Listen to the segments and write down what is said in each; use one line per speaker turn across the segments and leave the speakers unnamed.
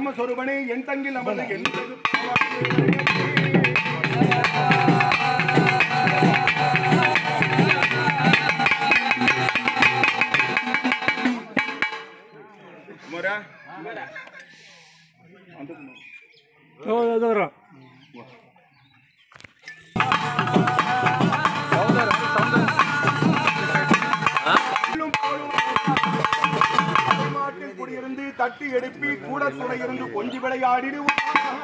சொருபனே என் தங்கில் அமர்ந்து என் குமாரா
வரோம்
மாட்டில் குடியிருந்து தட்டி எடுப்பி கூட துணை இருந்து கொஞ்சி விளையாடிடுவான்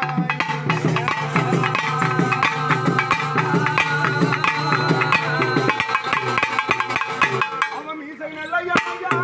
அவன் மீசை நல்லையா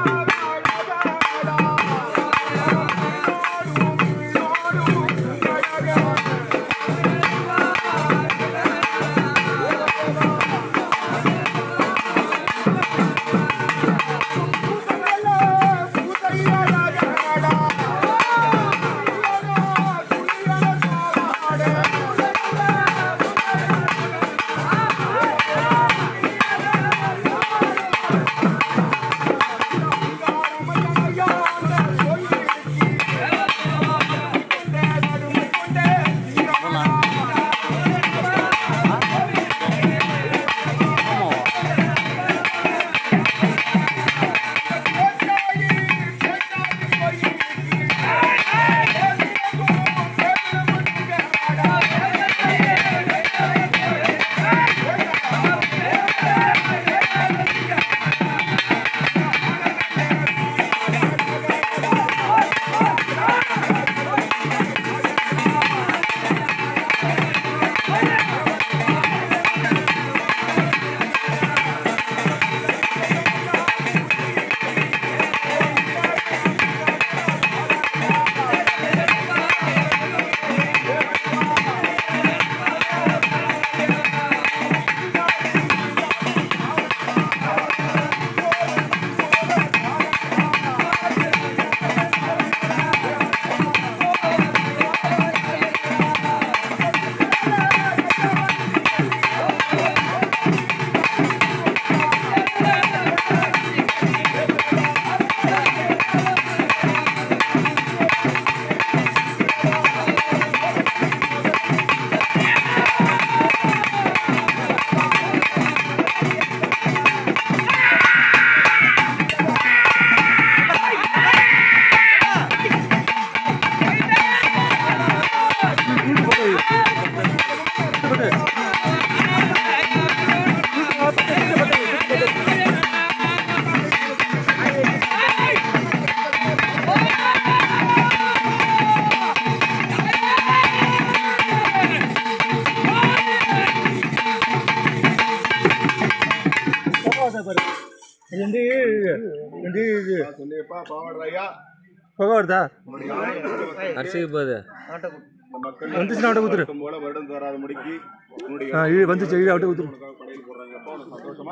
எந்த எந்த இது
சொல்லியப்பா பாவடுறாயா
புகை வருதா
அரிசிக்கு போகுது
மக்கள்
வந்துச்சுன்னா அவட்ட குத்துரு
போல வருடம் தராத முடிக்கு உன்னுடைய
ஆ இது வந்துச்சு இது அவட்ட குத்துரு
உனக்காக படையல் போடுறாங்கப்பா உனக்கு சந்தோஷமா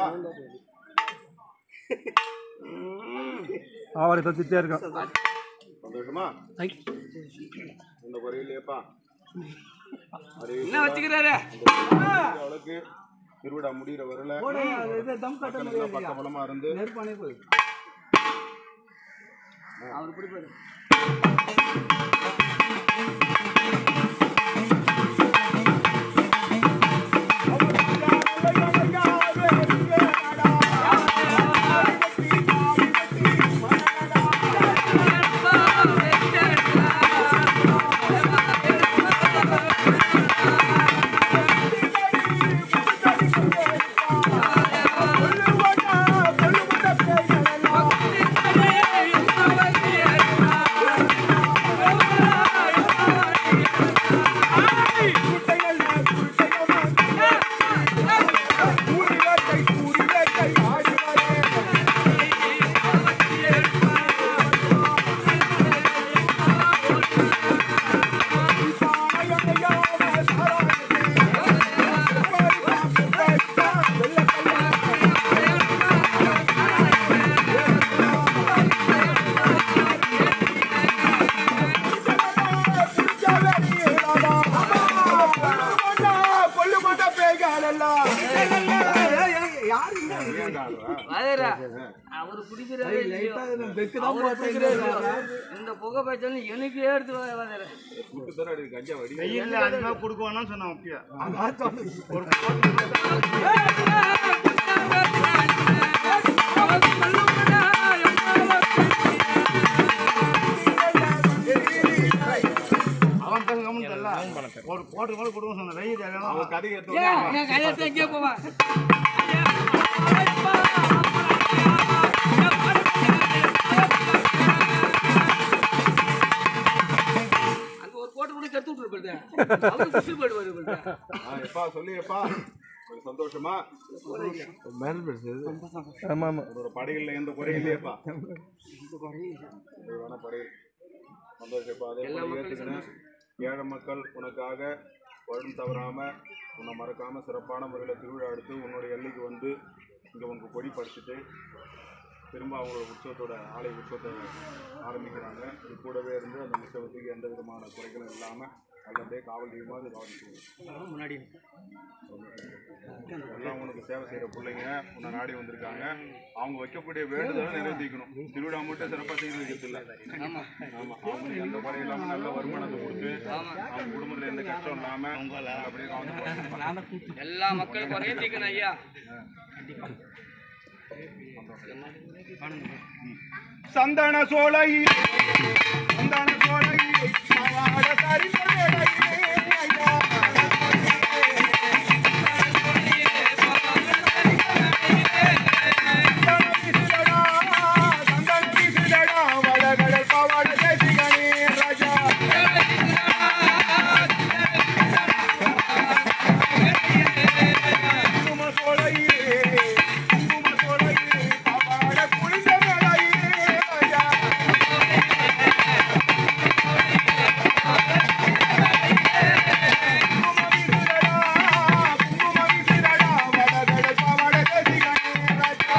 அவரை தத்திட்டே இருக்கான்
சந்தோஷமா இந்த குறையிலேப்பா
என்ன வச்சுக்கிறாரு
அவளுக்கு திருவிழா முடிகிற வரல பக்க பலமா இருந்து
ஆ அவரு குடிக்கிறாரே இல்லையோ. அவரு குடிக்கிறாரே இல்லையோ. இந்த புகை பச்சல் எனக்கு எடுத்து வர
வெயில்ல அதிகமா கொடுக்க வேணாம்னு சொன்னான் அப்பயே. அவன் பேச கம்முன்னு தெரியல. ஒரு கோட்டு கூட கொடுக்க சொன்னான் வெயில் அதிகமா.
என் கையெழுத்து எங்கேயோ போவான் அங்க ஒரு கோட்டை கூட கத்து விட்டுருப்பது அவரு குசி போயிடுவாரு இவர்கிட்ட.
எப்பா சொல்லியப்பா ஒரு சந்தோஷமா
ஆமாம் ஆமாம்
உன்னோட படைகள்ல எந்த குறையும் இல்லையப்பா நிறைவான படைகள் சந்தோஷப்பா அதே போல ஏத்துக்கினேன் ஏழை மக்கள் உனக்காக வருடம் தவறாம உன்னை மறக்காம சிறப்பான முறையில் திருவிழா எடுத்து உன்னோட எல்லைக்கு வந்து இங்க உனக்கு கொடி பறிச்சுட்டு திரும்ப அவங்களோட உற்சவத்தோட ஆலய உற்சவத்தை ஆரம்பிக்கிறாங்க இது கூடவே இருந்து அந்த உற்சவத்துக்கு எந்த விதமான குறைகளும் இல்லாமல் நல்லபடியே காவல் தெய்வமாக அது கவனிச்சுக்கணும்
முன்னாடி
எல்லாம் உனக்கு சேவை செய்யற பிள்ளைங்க உன்னை நாடி வந்திருக்காங்க அவங்க வைக்கக்கூடிய வேண்டுதலை நிறைவேற்றிக்கணும் திருவிழா மட்டும் சிறப்பாக செய்து வைக்கிறது இல்லை ஆமா அவங்களுக்கு எந்த குறை இல்லாம நல்ல வருமானத்தை கொடுத்து அவங்க குடும்பத்துல எந்த கஷ்டம் இல்லாம அப்படியே கவனிச்சு
எல்லா மக்களும் குறைய தீக்கணும் ஐயா
சந்தன சோலை சந்தன சோலை மாவாட சரிந்ததே ஐயா. சந்தன விசிலடா, சந்தன விசிலடா, வடகடல் பாவாட தேசிகனே ராஜா. குங்கும சோலையே, குங்கும சோலையே, பாவாட குளிந்த மேலையே ராஜா. குங்கும விசிலடா, குங்கும விசிலடா, வடகடல் பாவாட தேசிகனே ராஜா.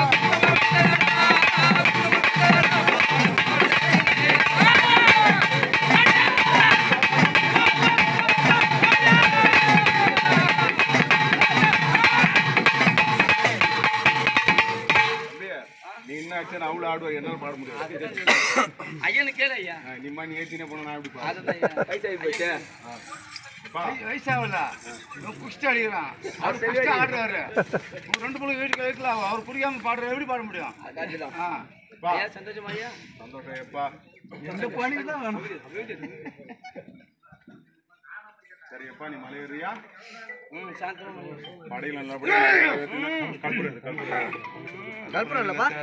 அப்படியே நீ என்ன ஆச்சு அவ்வளோ ஆடுவா என்னால பாட முடியாது
ஐயனு கேளு ஐயா
ஆ, நீ மாதிரி நீ ஏற்றினே போனா நான் எப்படி பாடுவேன்?
அதுதான் ஐயா வயசாகி போச்சு
வய- வயசாகல இவன் குஸ்தி அடிக்கிறான் அவர் குஸ்தி ஆடுறாரு ஒரு ரெண்டு பிள்ளை வீட்டுக்கு வைக்கலாம் அவர் புரியாம பாடுற எப்படி பாட முடியும்
காட்சிதான்
ஆ.
ஐயா சந்தோஷமா ஐயா
சந்தோஷம் எப்பா
இந்த பணி தான் வேணும்
சரி எப்பா நீ மலை ஏறியா
ம் சாந்தமா
படையில் நல்லபடியா கல்புறது கல்புறது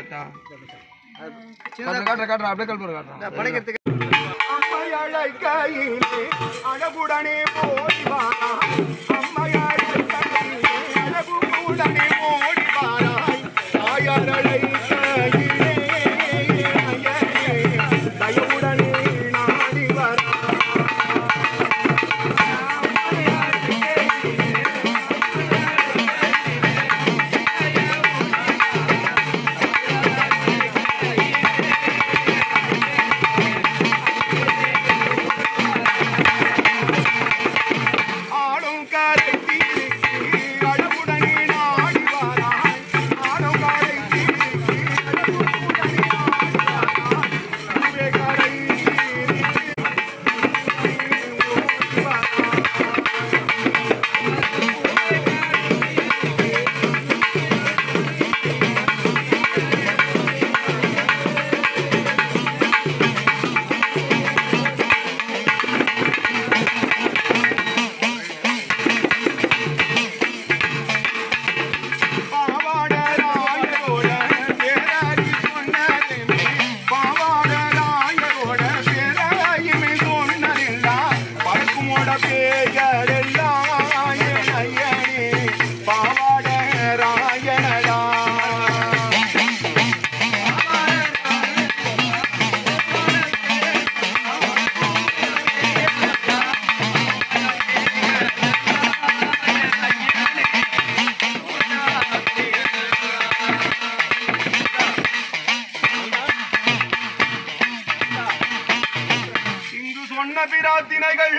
அம்மையாளை கையிலே அழகுடனே ஓடிவாரா அம்மையாளை கையிலே அழகுடனே ஓடிவாராய் தாயாரளை கையிலே தயவுடனே நாடி வரா ஆடும் கரை தீருக்கு அழகுடனே நாடி வராய் ஆடும் கரை தீருக்கு அழகுடனே நாடி வராய் பூவே கரை தீருக்கு ஓடி வராய் பாவாடராயரோட பேராகி சொன்னதுமே பாவாடராயரோட பேராகிமே சொன்னதெல்லாம் பறக்குமோட பேயரெல்லாம் ஐயனே பாவாடராயனடா இங்கு சொன்ன பிரார்த்தனைகள்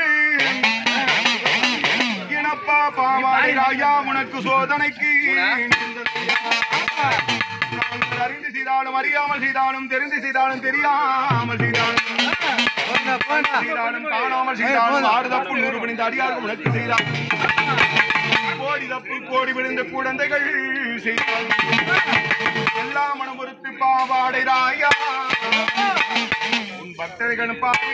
இனப்பா பாவாடி ராயா உனக்கு சோதனைக்கு நாங்கள் அறிந்து
செய்தாலும் அறியாமல் செய்தாலும் தெரிந்து செய்தாலும் தெரியாமல் செய்தாலும் செய்தாலும் காணாமல் செய்தாலும் ஆறு தப்பு நூறு பணிந்த அடியார்கள் உனக்கு செய்தால் கோடி தப்பு கோடி விழுந்த குழந்தைகள் செய்தால் எல்லா மனம் பொறுத்து பாவாடை ராயா உன் பக்தர்கள் பாடி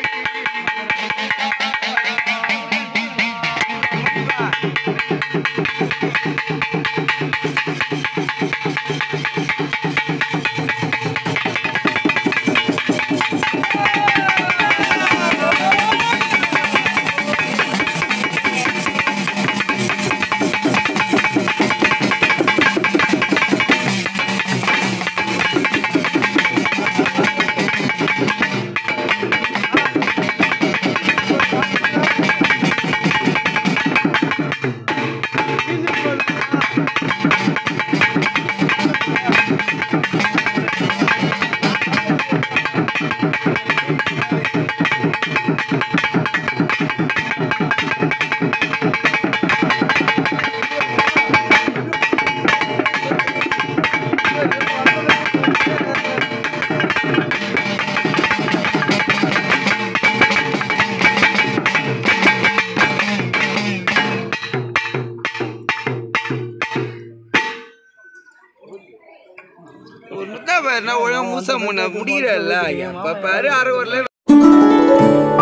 ஒரு முத்தா பாரு நான் ஒழுங்கா மூச முன்ன முடியல எப்ப பாரு அரை வரல